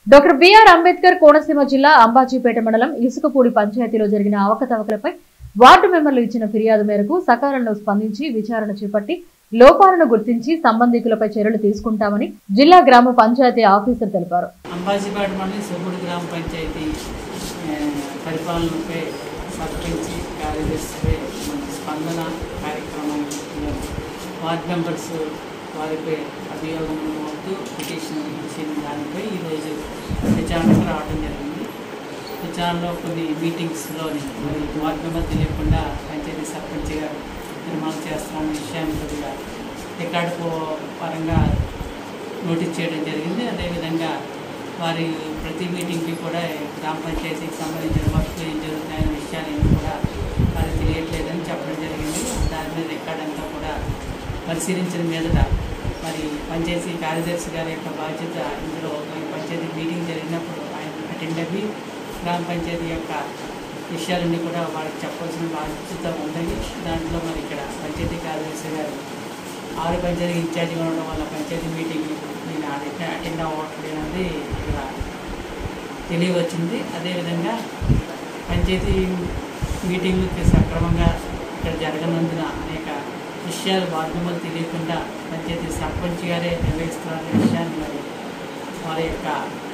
doctor BR Ambedkar Konaseema జిల్లా అంబాజీపేట మండలం ఇసుకపూడి పంచాయతీలో జరిగిన అవకతవకలపై వార్డు మెంబర్లు ఇచ్చిన ఫిర్యాదు మేరకు సకాలంలో స్పందించి విచారణ చేపట్టి లోపాలను గుర్తించి సంబంధికులపై చర్యలు తీసుకుంటామని జిల్లా గ్రామ పంచాయతీ ఆఫీసర్ తెలిపారు అంబాజీపేట మండలి సుగుడు గ్రామ పంచాయతీ ఆ, పరిపాలనపై సర్పంచ్ కార్యదర్శిపై మన స్పందన కార్యక్రమం వార్డ్ మెంబర్స్ వారిపై అభియోగం అవుతూ పిటిషన్ ఇచ్చిన దానిపై ఈరోజు విచారణకు రావడం జరిగింది విచారణలో కొన్ని మీటింగ్స్లోని మరి వార్డ్ మెంబర్ తెలియకుండా పంచాయతీ సర్పంచ్ గారు నిర్మాణం చేస్తున్న విషయాన్ని కొద్దిగా రికార్డు పరంగా నోటీస్ చేయడం జరిగింది అదేవిధంగా వారి ప్రతి మీటింగ్కి కూడా గ్రామ పంచాయతీకి సంబంధించిన వర్క్లు ఏం జరుగుతాయనే విషయాలు కూడా వారికి తెలియట్లేదని చెప్పడం జరిగింది దాని మీద రికార్డ్ అంతా కూడా పరిశీలించిన మీదట మరి పంచాయతీ కార్యదర్శి గారి యొక్క బాధ్యత ఇందులో ఈ పంచాయతీ మీటింగ్ జరిగినప్పుడు ఆయన అటెండ్ అయ్యి గ్రామ పంచాయతీ యొక్క విషయాలన్నీ కూడా వాళ్ళకి చెప్పాల్సిన బాధ్యత ఉందని దాంట్లో మరి ఇక్కడ పంచాయతీ కార్యదర్శి గారు ఆరు పంచాయతీ ఇన్ఛార్జిగా ఉండడం వల్ల పంచాయతీ మీటింగ్ నేను అటెండ్ అవ్వట్లేనది ఇక్కడ తెలియవచ్చింది అదేవిధంగా పంచాయతీ మీటింగ్లకి సక్రమంగా ఇక్కడ జరగనందున అనేక విషయాలు వార్డుమలు తెలియకుండా పంచాయతీ సర్పంచ్ గారే నిర్వహిస్తున్నారనే విషయాన్ని మరి వారి యొక్క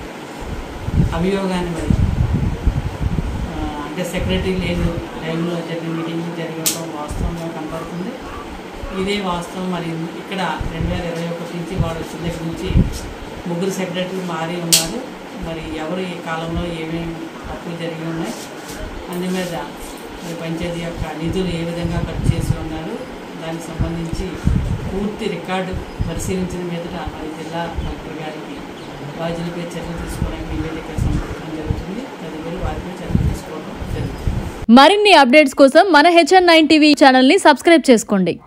అభియోగాన్ని మరి ఆ, అంటే సెక్రటరీ లేదు టైంలో జరిగిన మీటింగ్ జరగడం వాస్తవంగా కనబడుతుంది ఇదే వాస్తవం మరి ఇక్కడ రెండు వేల ఇరవై ఒకటి నుంచి వాడు వచ్చిన దగ్గర నుంచి ముగ్గురు సెక్రటరీలు మారి ఉన్నారు మరి ఎవరు ఈ కాలంలో ఏమేమి తప్పులు జరిగి ఉన్నాయి అందు మీద మరి పంచాయతీ యొక్క నిధులు ఏ విధంగా ఖర్చు చేసి ఉన్నారు దానికి సంబంధించి పూర్తి రికార్డు పరిశీలించిన మీదట మరి జిల్లా కలెక్టర్ గారికి బాధ్యులపై చర్యలు తీసుకోవడానికి నివేదిక సమర్పించడం జరుగుతుంది తదుపరి వారిపై చర్యలు తీసుకోవడం జరుగుతుంది మరిన్ని అప్డేట్స్ కోసం మన హెచ్ఎన్ నైన్ టీవీ ఛానల్ ని సబ్స్క్రైబ్ చేసుకోండి